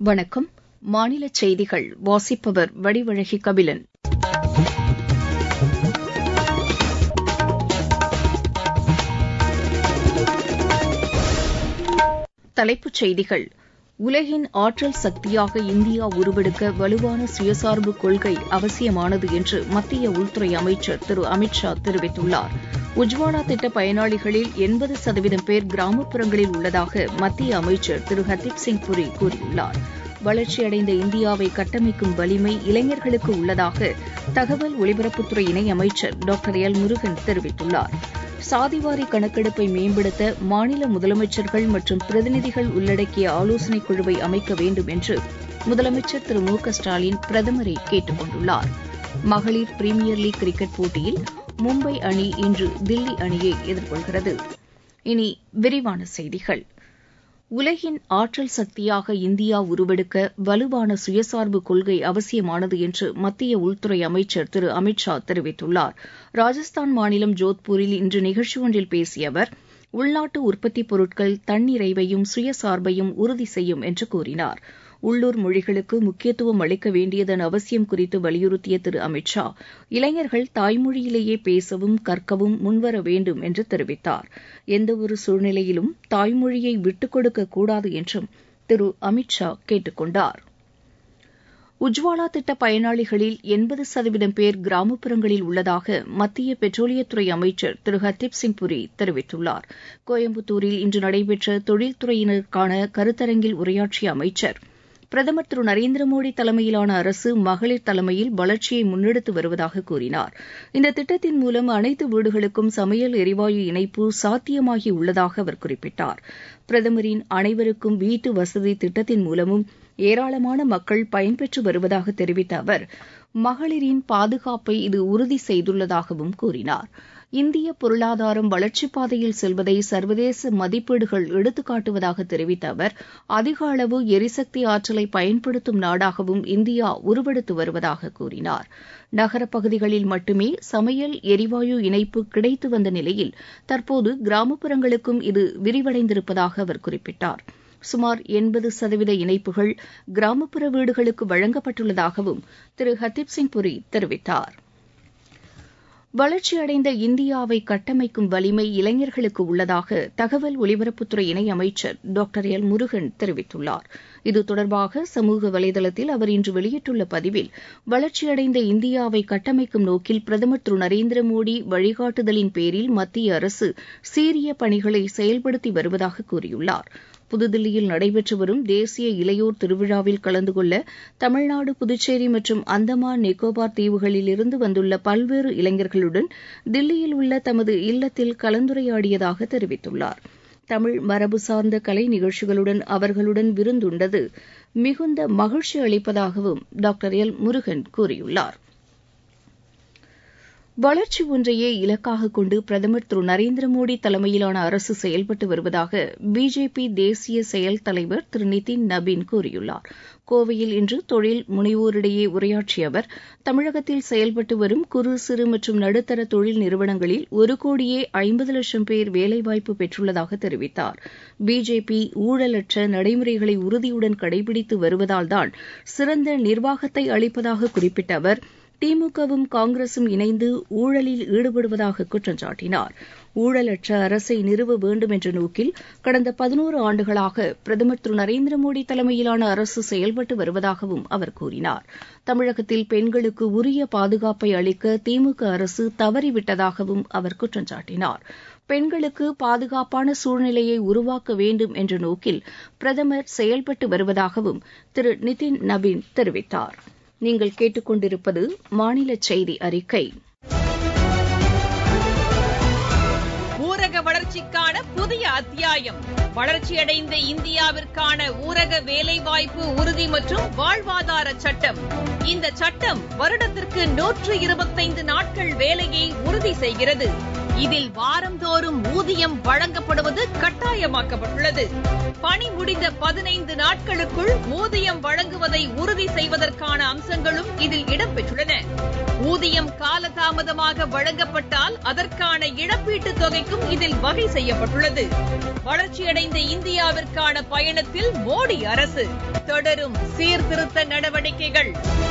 வணக்கம் மாநில செய்திகள் வாசிப்பவர் வடிவழகி கபிலன் தலைப்புச் செய்திகள் உலகின் ஆற்றல் சக்தியாக இந்தியா உருவெடுக்க வலுவான சுயசார்பு கொள்கை அவசியமானது என்று மத்திய உள்துறை அமைச்சர் திரு அமித் ஷா தெரிவித்துள்ளார் உஜ்வாலா திட்ட பயனாளிகளில் எண்பது சதவீதம் பேர் கிராமப்புறங்களில் உள்ளதாக மத்திய அமைச்சர் திரு ஹர்தீப் சிங் புரி கூறியுள்ளார் வளர்ச்சியடைந்த இந்தியாவை கட்டமைக்கும் வலிமை இளைஞர்களுக்கு உள்ளதாக தகவல் ஒலிபரப்புத்துறை இணையமைச்சர் டாக்டர் எல் முருகன் தெரிவித்துள்ளார் சாதிவாரி கணக்கெடுப்பை மேம்படுத்த மாநில முதலமைச்சர்கள் மற்றும் பிரதிநிதிகள் உள்ளடக்கிய ஆலோசனைக் குழுவை அமைக்க வேண்டும் என்று முதலமைச்சர் திரு மு க ஸ்டாலின் பிரதமரை கேட்டுக் கொண்டுள்ளார் மகளிர் பிரீமியர் லீக் கிரிக்கெட் போட்டியில் மும்பை அணி இன்று தில்லி அணியை எதிர்கொள்கிறது இனி விரிவான செய்திகள் உலகின் ஆற்றல் சக்தியாக இந்தியா உருவெடுக்க வலுவான சுயசார்பு கொள்கை அவசியமானது என்று மத்திய உள்துறை அமைச்சர் திரு அமித் ஷா தெரிவித்துள்ளார் ராஜஸ்தான் மாநிலம் ஜோத்பூரில் இன்று நிகழ்ச்சி ஒன்றில் பேசிய அவர் உள்நாட்டு உற்பத்திப் பொருட்கள் தன்னிறைவையும் சுயசார்பையும் உறுதி செய்யும் என்று கூறினார் உள்ளூர் மொழிகளுக்கு முக்கியத்துவம் அளிக்க வேண்டியதன் அவசியம் குறித்து வலியுறுத்திய திரு அமித் ஷா இளைஞர்கள் தாய்மொழியிலேயே பேசவும் கற்கவும் முன்வர வேண்டும் என்று தெரிவித்தார் எந்தவொரு சூழ்நிலையிலும் தாய்மொழியை விட்டுக் கொடுக்க கூடாது என்றும் திரு அமித் ஷா கேட்டுக் கொண்டார் உஜ்வாலா திட்ட பயனாளிகளில் எண்பது சதவீதம் பேர் கிராமப்புறங்களில் உள்ளதாக மத்திய பெட்ரோலியத்துறை அமைச்சர் திரு ஹர்தீப் சிங் புரி தெரிவித்துள்ளார் கோயம்புத்தூரில் இன்று நடைபெற்ற தொழில்துறையினருக்கான கருத்தரங்கில் உரையாற்றிய அமைச்சர் பிரதமர் திரு நரேந்திர மோடி தலைமையிலான அரசு மகளிர் தலைமையில் வளர்ச்சியை முன்னெடுத்து வருவதாக கூறினார் இந்த திட்டத்தின் மூலம் அனைத்து வீடுகளுக்கும் சமையல் எரிவாயு இணைப்பு சாத்தியமாகி உள்ளதாக அவர் குறிப்பிட்டார் பிரதமரின் அனைவருக்கும் வீட்டு வசதி திட்டத்தின் மூலமும் ஏராளமான மக்கள் பயன்பெற்று வருவதாக தெரிவித்த அவர் மகளிரின் பாதுகாப்பை இது உறுதி செய்துள்ளதாகவும் கூறினார் இந்திய பொருளாதாரம் வளர்ச்சிப் பாதையில் செல்வதை சர்வதேச மதிப்பீடுகள் எடுத்துக்காட்டுவதாக தெரிவித்த அவர் அதிக அளவு எரிசக்தி ஆற்றலை பயன்படுத்தும் நாடாகவும் இந்தியா உருவெடுத்து வருவதாக கூறினார் நகரப் பகுதிகளில் மட்டுமே சமையல் எரிவாயு இணைப்பு கிடைத்து வந்த நிலையில் தற்போது கிராமப்புறங்களுக்கும் இது விரிவடைந்திருப்பதாக அவர் குறிப்பிட்டார் சுமார் எண்பது சதவீத இணைப்புகள் கிராமப்புற வீடுகளுக்கு வழங்கப்பட்டுள்ளதாகவும் திரு ஹர்தீப் சிங் புரி தெரிவித்தார் வளர்ச்சியடைந்த இந்தியாவை கட்டமைக்கும் வலிமை இளைஞர்களுக்கு உள்ளதாக தகவல் ஒலிபரப்புத்துறை இணையமைச்சர் டாக்டர் எல் முருகன் தெரிவித்துள்ளார் இது தொடர்பாக சமூக வலைதளத்தில் அவர் இன்று வெளியிட்டுள்ள பதிவில் வளர்ச்சியடைந்த இந்தியாவை கட்டமைக்கும் நோக்கில் பிரதமர் திரு நரேந்திர மோடி வழிகாட்டுதலின் பேரில் மத்திய அரசு சீரிய பணிகளை செயல்படுத்தி வருவதாக கூறியுள்ளார் புதுதில்லியில் நடைபெற்று வரும் தேசிய இளையோர் திருவிழாவில் கலந்து கொள்ள தமிழ்நாடு புதுச்சேரி மற்றும் அந்தமான் நிக்கோபார் தீவுகளில் இருந்து வந்துள்ள பல்வேறு இளைஞர்களுடன் தில்லியில் உள்ள தமது இல்லத்தில் கலந்துரையாடியதாக தெரிவித்துள்ளார் தமிழ் மரபு சார்ந்த கலை நிகழ்ச்சிகளுடன் அவர்களுடன் விருந்துண்டது மிகுந்த மகிழ்ச்சி அளிப்பதாகவும் டாக்டர் எல் முருகன் கூறியுள்ளார் வளர்ச்சி ஒன்றையே இலக்காக கொண்டு பிரதமர் திரு நரேந்திர மோடி தலைமையிலான அரசு செயல்பட்டு வருவதாக பிஜேபி தேசிய செயல் தலைவர் திரு நிதின் நபீன் கூறியுள்ளார் கோவையில் இன்று தொழில் முனைவோரிடையே உரையாற்றிய அவர் தமிழகத்தில் செயல்பட்டு வரும் குறு சிறு மற்றும் நடுத்தர தொழில் நிறுவனங்களில் ஒரு கோடியே ஐம்பது லட்சம் பேர் வேலைவாய்ப்பு பெற்றுள்ளதாக தெரிவித்தார் பிஜேபி ஊழலற்ற நடைமுறைகளை உறுதியுடன் கடைபிடித்து வருவதால்தான் சிறந்த நிர்வாகத்தை அளிப்பதாக குறிப்பிட்ட அவர் திமுகவும் காங்கிரசும் இணைந்து ஊழலில் ஈடுபடுவதாக குற்றம் சாட்டினார் ஊழலற்ற அரசை நிறுவ வேண்டும் என்ற நோக்கில் கடந்த பதினோரு ஆண்டுகளாக பிரதமர் திரு நரேந்திர மோடி தலைமையிலான அரசு செயல்பட்டு வருவதாகவும் அவர் கூறினார் தமிழகத்தில் பெண்களுக்கு உரிய பாதுகாப்பை அளிக்க திமுக அரசு தவறிவிட்டதாகவும் அவர் குற்றம் சாட்டினார் பெண்களுக்கு பாதுகாப்பான சூழ்நிலையை உருவாக்க வேண்டும் என்ற நோக்கில் பிரதமர் செயல்பட்டு வருவதாகவும் திரு நிதின் நபீன் தெரிவித்தார் நீங்கள் கேட்டுக்கொண்டிருப்பது மாநில செய்தி அறிக்கை ஊரக வளர்ச்சிக்கான புதிய அத்தியாயம் வளர்ச்சியடைந்த இந்தியாவிற்கான ஊரக வேலைவாய்ப்பு உறுதி மற்றும் வாழ்வாதார சட்டம் இந்த சட்டம் வருடத்திற்கு நூற்று இருபத்தைந்து நாட்கள் வேலையை உறுதி செய்கிறது இதில் வாரந்தோறும் ஊதியம் வழங்கப்படுவது கட்டாயமாக்கப்பட்டுள்ளது பணி முடிந்த பதினைந்து நாட்களுக்குள் ஊதியம் வழங்குவதை என்பதை உறுதி செய்வதற்கான அம்சங்களும் இதில் இடம்பெற்றுள்ளன ஊதியம் காலதாமதமாக வழங்கப்பட்டால் அதற்கான இழப்பீட்டுத் தொகைக்கும் இதில் வகை செய்யப்பட்டுள்ளது வளர்ச்சியடைந்த இந்தியாவிற்கான பயணத்தில் மோடி அரசு தொடரும் சீர்திருத்த நடவடிக்கைகள்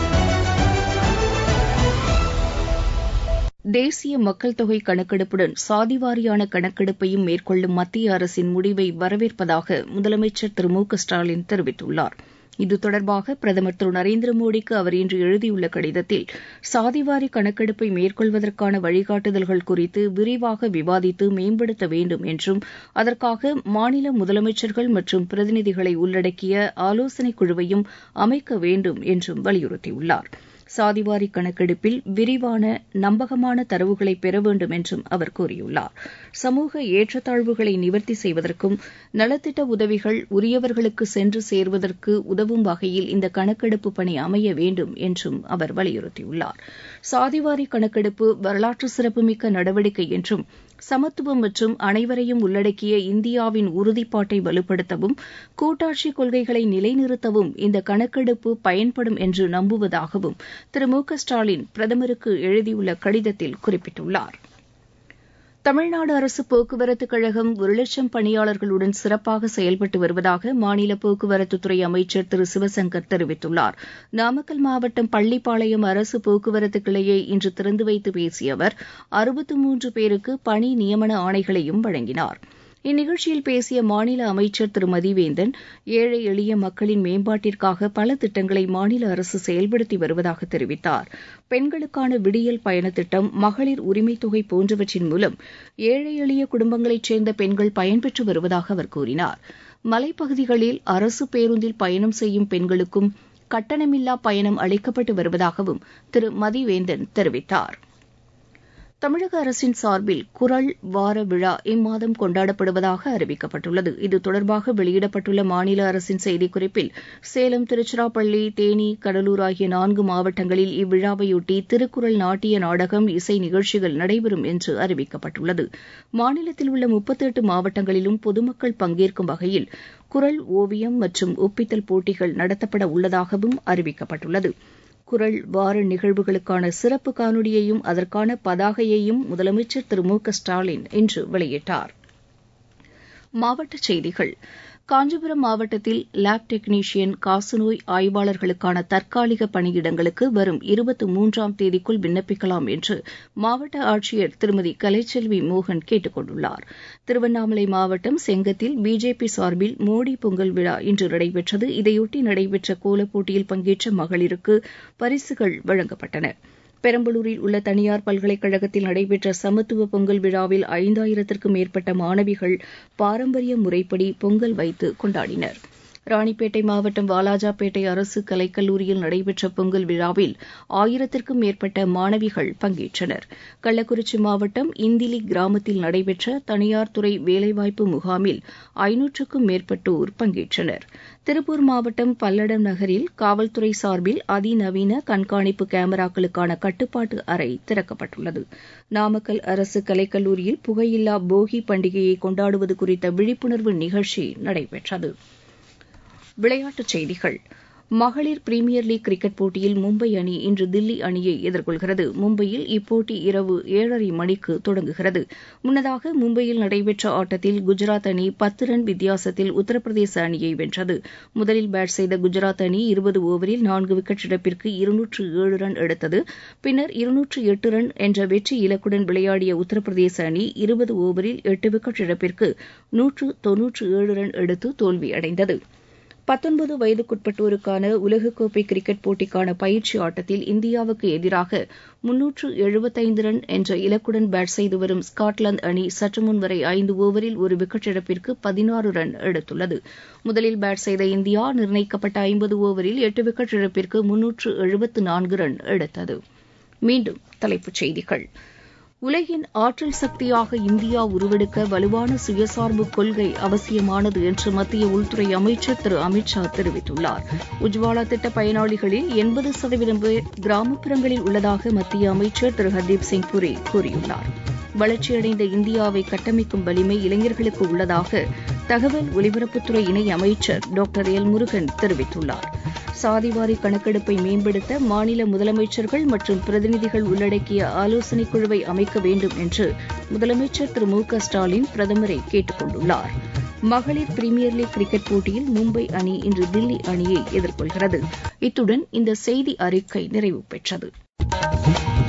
தேசிய மக்கள் தொகை கணக்கெடுப்புடன் சாதிவாரியான கணக்கெடுப்பையும் மேற்கொள்ளும் மத்திய அரசின் முடிவை வரவேற்பதாக முதலமைச்சர் திரு மு க ஸ்டாலின் தெரிவித்துள்ளார் இது தொடர்பாக பிரதமர் திரு நரேந்திர மோடிக்கு அவர் இன்று எழுதியுள்ள கடிதத்தில் சாதிவாரி கணக்கெடுப்பை மேற்கொள்வதற்கான வழிகாட்டுதல்கள் குறித்து விரிவாக விவாதித்து மேம்படுத்த வேண்டும் என்றும் அதற்காக மாநில முதலமைச்சர்கள் மற்றும் பிரதிநிதிகளை உள்ளடக்கிய ஆலோசனைக் குழுவையும் அமைக்க வேண்டும் என்றும் வலியுறுத்தியுள்ளார் சாதிவாரி கணக்கெடுப்பில் விரிவான நம்பகமான தரவுகளை பெற வேண்டும் என்றும் அவர் கூறியுள்ளார் சமூக ஏற்றத்தாழ்வுகளை நிவர்த்தி செய்வதற்கும் நலத்திட்ட உதவிகள் உரியவர்களுக்கு சென்று சேர்வதற்கு உதவும் வகையில் இந்த கணக்கெடுப்பு பணி அமைய வேண்டும் என்றும் அவர் வலியுறுத்தியுள்ளார் சாதிவாரி கணக்கெடுப்பு வரலாற்று சிறப்புமிக்க நடவடிக்கை என்றும் சமத்துவம் மற்றும் அனைவரையும் உள்ளடக்கிய இந்தியாவின் உறுதிப்பாட்டை வலுப்படுத்தவும் கூட்டாட்சி கொள்கைகளை நிலைநிறுத்தவும் இந்த கணக்கெடுப்பு பயன்படும் என்று நம்புவதாகவும் திரு மு க ஸ்டாலின் பிரதமருக்கு எழுதியுள்ள கடிதத்தில் குறிப்பிட்டுள்ளார் தமிழ்நாடு அரசு போக்குவரத்துக் கழகம் ஒரு லட்சம் பணியாளர்களுடன் சிறப்பாக செயல்பட்டு வருவதாக மாநில போக்குவரத்துத்துறை அமைச்சர் திரு சிவசங்கர் தெரிவித்துள்ளார் நாமக்கல் மாவட்டம் பள்ளிப்பாளையம் அரசு போக்குவரத்து கிளையை இன்று திறந்து வைத்து பேசிய அவர் அறுபத்து மூன்று பேருக்கு பணி நியமன ஆணைகளையும் வழங்கினார் இந்நிகழ்ச்சியில் பேசிய மாநில அமைச்சர் திரு மதிவேந்தன் ஏழை எளிய மக்களின் மேம்பாட்டிற்காக பல திட்டங்களை மாநில அரசு செயல்படுத்தி வருவதாக தெரிவித்தார் பெண்களுக்கான விடியல் பயண திட்டம் மகளிர் உரிமைத் தொகை போன்றவற்றின் மூலம் ஏழை எளிய குடும்பங்களைச் சேர்ந்த பெண்கள் பயன்பெற்று வருவதாக அவர் கூறினார் மலைப்பகுதிகளில் அரசு பேருந்தில் பயணம் செய்யும் பெண்களுக்கும் கட்டணமில்லா பயணம் அளிக்கப்பட்டு வருவதாகவும் திரு மதிவேந்தன் தெரிவித்தார் தமிழக அரசின் சார்பில் குரல் வார விழா இம்மாதம் கொண்டாடப்படுவதாக அறிவிக்கப்பட்டுள்ளது இது தொடர்பாக வெளியிடப்பட்டுள்ள மாநில அரசின் செய்திக்குறிப்பில் சேலம் திருச்சிராப்பள்ளி தேனி கடலூர் ஆகிய நான்கு மாவட்டங்களில் இவ்விழாவையொட்டி திருக்குறள் நாட்டிய நாடகம் இசை நிகழ்ச்சிகள் நடைபெறும் என்று அறிவிக்கப்பட்டுள்ளது மாநிலத்தில் உள்ள முப்பத்தெட்டு மாவட்டங்களிலும் பொதுமக்கள் பங்கேற்கும் வகையில் குரல் ஓவியம் மற்றும் ஒப்பித்தல் போட்டிகள் நடத்தப்பட உள்ளதாகவும் அறிவிக்கப்பட்டுள்ளது குரல் வார நிகழ்வுகளுக்கான சிறப்பு காணொலியையும் அதற்கான பதாகையையும் முதலமைச்சர் திரு மு க ஸ்டாலின் இன்று வெளியிட்டார் மாவட்டச் செய்திகள் காஞ்சிபுரம் மாவட்டத்தில் லேப் டெக்னீஷியன் காசநோய் ஆய்வாளர்களுக்கான தற்காலிக பணியிடங்களுக்கு வரும் இருபத்தி மூன்றாம் தேதிக்குள் விண்ணப்பிக்கலாம் என்று மாவட்ட ஆட்சியர் திருமதி கலைச்செல்வி மோகன் கேட்டுக் கொண்டுள்ளார் திருவண்ணாமலை மாவட்டம் செங்கத்தில் பிஜேபி சார்பில் மோடி பொங்கல் விழா இன்று நடைபெற்றது இதையொட்டி நடைபெற்ற கோலப் போட்டியில் பங்கேற்ற மகளிருக்கு பரிசுகள் வழங்கப்பட்டன பெரம்பலூரில் உள்ள தனியார் பல்கலைக்கழகத்தில் நடைபெற்ற சமத்துவ பொங்கல் விழாவில் ஐந்தாயிரத்திற்கும் மேற்பட்ட மாணவிகள் பாரம்பரிய முறைப்படி பொங்கல் வைத்து கொண்டாடினர் ராணிப்பேட்டை மாவட்டம் வாலாஜாபேட்டை அரசு கலைக்கல்லூரியில் நடைபெற்ற பொங்கல் விழாவில் ஆயிரத்திற்கும் மேற்பட்ட மாணவிகள் பங்கேற்றனர் கள்ளக்குறிச்சி மாவட்டம் இந்திலி கிராமத்தில் நடைபெற்ற தனியார் துறை வேலைவாய்ப்பு முகாமில் ஐநூற்றுக்கும் மேற்பட்டோர் பங்கேற்றனர் திருப்பூர் மாவட்டம் பல்லடம் நகரில் காவல்துறை சார்பில் அதிநவீன கண்காணிப்பு கேமராக்களுக்கான கட்டுப்பாட்டு அறை திறக்கப்பட்டுள்ளது நாமக்கல் அரசு கலைக்கல்லூரியில் புகையில்லா போகி பண்டிகையை கொண்டாடுவது குறித்த விழிப்புணர்வு நிகழ்ச்சி நடைபெற்றது விளையாட்டுச் செய்திகள் மகளிர் பிரீமியர் லீக் கிரிக்கெட் போட்டியில் மும்பை அணி இன்று தில்லி அணியை எதிர்கொள்கிறது மும்பையில் இப்போட்டி இரவு ஏழரை மணிக்கு தொடங்குகிறது முன்னதாக மும்பையில் நடைபெற்ற ஆட்டத்தில் குஜராத் அணி பத்து ரன் வித்தியாசத்தில் உத்தரப்பிரதேச அணியை வென்றது முதலில் பேட் செய்த குஜராத் அணி இருபது ஓவரில் நான்கு விக்கெட் இழப்பிற்கு இருநூற்று ஏழு ரன் எடுத்தது பின்னர் இருநூற்று எட்டு ரன் என்ற வெற்றி இலக்குடன் விளையாடிய உத்தரப்பிரதேச அணி இருபது ஓவரில் எட்டு விக்கெட் இழப்பிற்கு நூற்று தொன்னூற்று ஏழு ரன் எடுத்து தோல்வியடைந்தது பத்தொன்பது வயதுக்குட்பட்டோருக்கான உலகக்கோப்பை கிரிக்கெட் போட்டிக்கான பயிற்சி ஆட்டத்தில் இந்தியாவுக்கு எதிராக முன்னூற்று எழுபத்தைந்து ரன் என்ற இலக்குடன் பேட் செய்து வரும் ஸ்காட்லாந்து அணி சற்று முன் வரை ஐந்து ஓவரில் ஒரு விக்கெட் இழப்பிற்கு பதினாறு ரன் எடுத்துள்ளது முதலில் பேட் செய்த இந்தியா நிர்ணயிக்கப்பட்ட ஐம்பது ஓவரில் எட்டு விக்கெட் இழப்பிற்கு முன்னூற்று எழுபத்து நான்கு ரன் எடுத்தது மீண்டும் தலைப்புச் செய்திகள் உலகின் ஆற்றல் சக்தியாக இந்தியா உருவெடுக்க வலுவான சுயசார்பு கொள்கை அவசியமானது என்று மத்திய உள்துறை அமைச்சர் திரு அமித் ஷா தெரிவித்துள்ளார் உஜ்வாலா திட்ட பயனாளிகளில் எண்பது சதவீதம் பேர் கிராமப்புறங்களில் உள்ளதாக மத்திய அமைச்சர் திரு ஹர்தீப் சிங் புரி கூறியுள்ளார் வளர்ச்சியடைந்த இந்தியாவை கட்டமைக்கும் வலிமை இளைஞர்களுக்கு உள்ளதாக தகவல் ஒலிபரப்புத்துறை இணை அமைச்சர் டாக்டர் எல் முருகன் தெரிவித்துள்ளார் சாதிவாரி கணக்கெடுப்பை மேம்படுத்த மாநில முதலமைச்சர்கள் மற்றும் பிரதிநிதிகள் உள்ளடக்கிய ஆலோசனைக் குழுவை அமைக்க வேண்டும் என்று முதலமைச்சர் திரு மு க ஸ்டாலின் பிரதமரை கேட்டுக் கொண்டுள்ளார் மகளிர் பிரீமியர் லீக் கிரிக்கெட் போட்டியில் மும்பை அணி இன்று தில்லி அணியை எதிர்கொள்கிறது இத்துடன் இந்த செய்தி அறிக்கை நிறைவு பெற்றது